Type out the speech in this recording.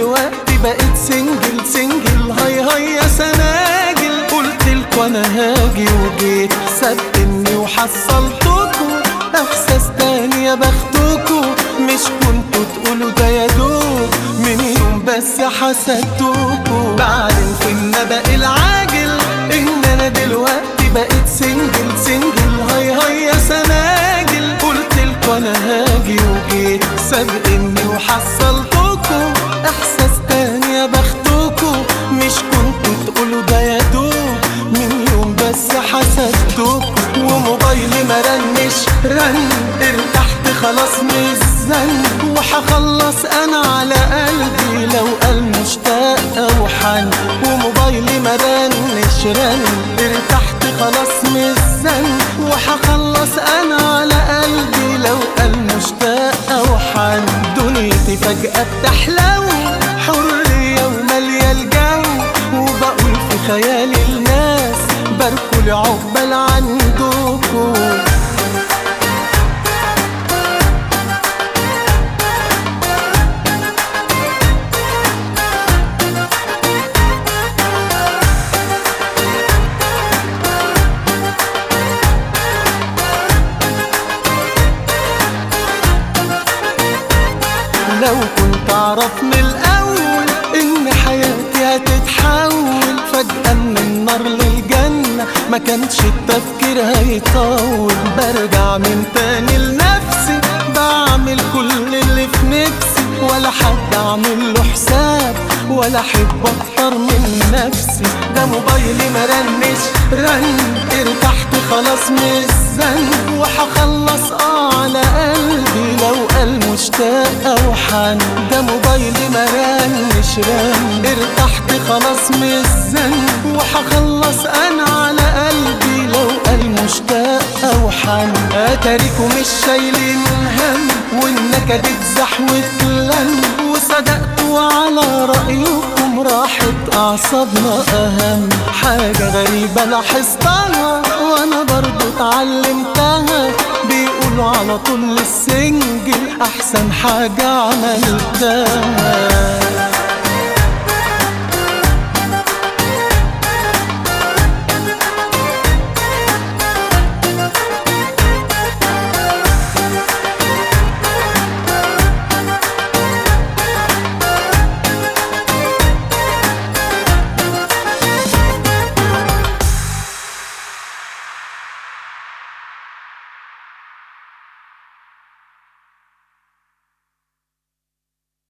دلوقتي بقيت سنجل سنجل هاي هاي يا سناجل قلت لكوا انا هاجي وجيت صدقني وحصلتكوا احساس تاني يا بختكوا مش كنتوا تقولوا ده يا دوب من يوم بس حسدتكوا بعدين في النبأ العاجل ان انا دلوقتي بقيت سنجل سنجل هاي هاي يا سناجل قلت لكوا انا هاجي وجيت سابقني وحصلتكوا احساس تاني يا بختكوا مش كنتوا تقولوا ده يا دوب من يوم بس حسدتكوا وموبايلي ما رنش رن ارتحت خلاص من الزن وحخلص انا على قلبي لو قال مشتاق او حن وموبايلي ما رنش رن ارتحت خلاص من الزن وحخلص انا على قلبي لو قال مشتاق او حن دنيتي فجأة بتحلو حرية ومالية الجو وبقول في خيالي الناس باركوا لي عقبال عندكم لو كنت اعرف من الاول ان حياتي هتتحول فجأة من النار للجنة ما كانش التفكير هيطول برجع من تاني لنفسي بعمل كل اللي في نفسي ولا حد اعمل له حساب ولا احب اكتر من نفسي ده موبايلي ما رنش رن ارتحت خلاص من الزن وحخلص اه على قلبي لو قال مشتاق او حن ده موبايلي ما رنش رن ارتحت خلاص من الزن وحخلص انا على قلبي لو قال مشتاق او حن اتاريكوا مش شايلين هم والنكد اتزح واتلم وصدقتوا على رأيكم راحت أعصابنا أهم حاجة غريبة لاحظتها وأنا برضو اتعلمتها بيقولوا على طول السنجل أحسن حاجة عملتها